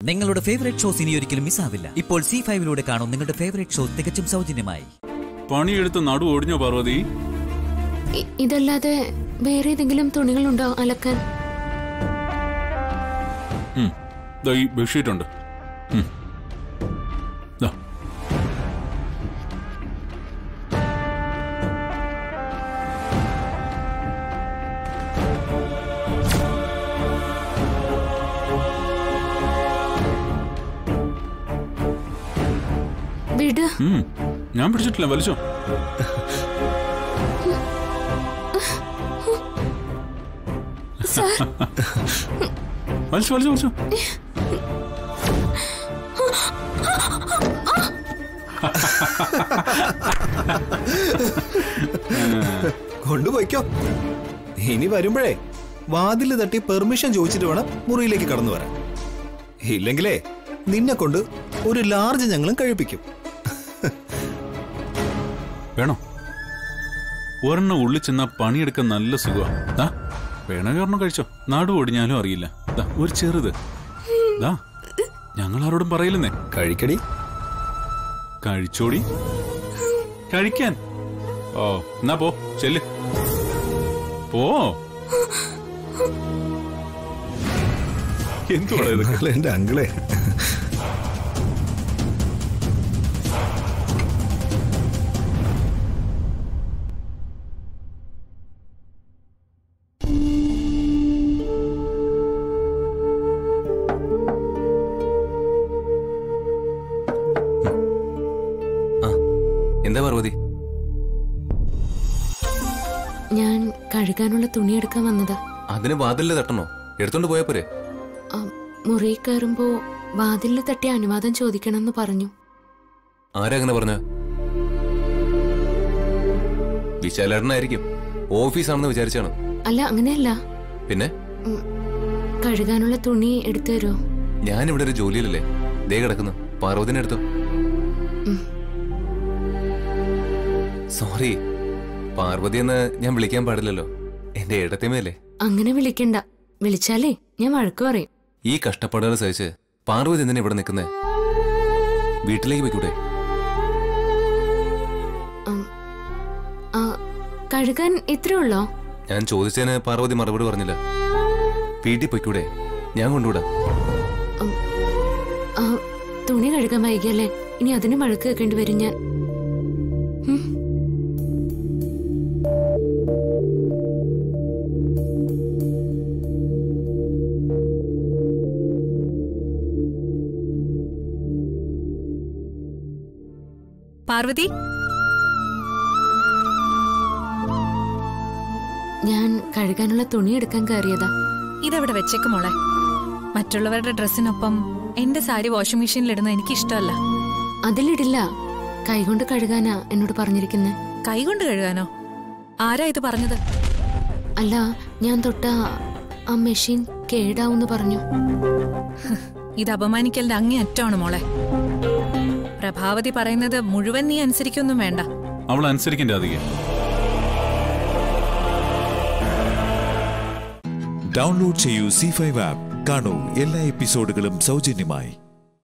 നിങ്ങളുടെ favourite shows ഇനി ഒരിക്കലും മിസ്സാവില്ല ഇപ്പോൾ സി ഫൈവിലൂടെ കാണും നിങ്ങളുടെ ഫേവറേറ്റ് ഷോ തികച്ചും സൗജന്യമായി പണിയെടുത്ത് നടു ഒടിഞ്ഞോ പാർവതി ഇ- ഇതല്ലാതെ വേറെ ഏതെങ്കിലും തുണികളുണ്ടോ അലക്കാൻ ഉം. ദാ ഈ ബെഡ്ഷീറ്റ് ഉണ്ട് ഉം. ദാ. വിട് ഉം. ഞാൻ പിടിച്ചിട്ടില്ല വലിച്ചോ വലിച്ചു വലിച്ചു വലിച്ചു കൊണ്ടുപോയിക്കോ ഇനി വരുമ്പോഴേ വാതില് തട്ടി പെർമിഷൻ ചോദിച്ചിട്ട് വേണം മുറിയിലേക്ക് കടന്നു വരാൻ ഇല്ലെങ്കിലേ നിന്നെ കൊണ്ട് ഒരു ലാർജ് ഞങ്ങളും കഴിപ്പിക്കും വേണോ ഒരെണ്ണം ഉള്ളിൽ ചെന്നാ പണിയെടുക്കാൻ നല്ല സുഖമാണ് ദാ വേണമെങ്കിൽ ഒരെണ്ണം കഴിച്ചോ നാട് ഓടിഞ്ഞാലും അറിയില്ല ദാ ഒരു ചെറുത് ദാ ഞങ്ങൾ ആരോടും പറയില്ലെന്നേ കഴിക്കടി കഴിച്ചോടി കഴിക്കാൻ ഓ എന്നാ പോ ചെല്ല് പോ എന്തുവാ ഇത് അങ്കിളെ, എന്റെ അങ്കിളെ എന്താ പാർവതി ഞാൻ കഴുകാനുള്ള തുണി എടുക്കാൻ വന്നതാ അതിന് വാതിലിൽ തട്ടണോ എടുത്തോണ്ട് പോയാ പോരെ ആ, മുറിയിൽ കയറുമ്പോ വാതിലിൽ തട്ടി അനുവാദം ചോദിക്കണമെന്ന് പറഞ്ഞു ആരാ അങ്ങനെ പറഞ്ഞ വിശാലേട്ടനായിരിക്കും ഓഫീസാണെന്ന് വിചാരിച്ചാണ് അല്ല അങ്ങനെയല്ല പിന്നെ ഉം, കഴുകാനുള്ള തുണി എടുത്തു തരുമോ ഞാൻ ഇവിടെ ഒരു ജോലിയിലല്ലേ ദേ കിടക്കുന്നു പാർവതിനെ എടുത്തോ ഉം. സോറി പാർവതി എന്ന് ഞാൻ വിളിക്കാൻ പാടില്ലല്ലോ എന്റെ ഇടത്തേമല്ലേ അങ്ങനെ വിളിക്കണ്ട വിളിച്ചാലേ ഞാൻ വഴക്ക് പറയും ഈ കഷ്ടപ്പാടുകൾ സഹിച്ച് പാർവതി എന്തിനാ ഇവിടെ നിൽക്കുന്നേ വീട്ടിലേക്ക് പോയിക്കൂടെ ഉം. ആ, കഴുകാൻ ഇത്രേ ഉള്ളോ ഞാൻ ചോദിച്ചതിന് പാർവതി മറുപടി പറഞ്ഞില്ല വീട്ടിൽ പോയിക്കൂടെ ഞാൻ കൊണ്ടുവിടാം ഉം. ആ, തുണി കഴുകാൻ വൈകിയല്ലേ ഇനി അതിന് വഴക്ക് കേൾക്കേണ്ടി വരും ഞാൻ ഉം. പാർവതി ഞാൻ കഴുകാനുള്ള തുണി എടുക്കാൻ കയറിയതാ ഇതെവിടെ വെച്ചേക്ക് മോളെ മറ്റുള്ളവരുടെ ഡ്രസ്സിനൊപ്പം എന്റെ സാരി വാഷിംഗ് മെഷീനിൽ ഇടുന്നത് എനിക്ക് ഇഷ്ടമല്ല അതിലിടില്ല കൈകൊണ്ട് കഴുകാനാ എന്നോട് പറഞ്ഞിരിക്കുന്നത് കൈകൊണ്ട് കഴുകാനോ ആരാ ഇത് പറഞ്ഞത് അല്ല ഞാൻ തൊട്ട ആ മെഷീൻ കേടാവൂന്ന് പറഞ്ഞു ഇത് അപമാനിക്കലിന്റെ അങ്ങേ അറ്റമാണ് മോളെ പ്രഭാവതി പറയുന്നത് മുഴുവൻ നീ അനുസരിക്കൊന്നും വേണ്ട അവൾ അനുസരിക്കണ്ടേ അധികം ഡൗൺലോഡ് ചെയ്യൂ സി ഫൈവ് ആപ്പ് കാണൂ എല്ലാ എപ്പിസോഡുകളും സൗജന്യമായി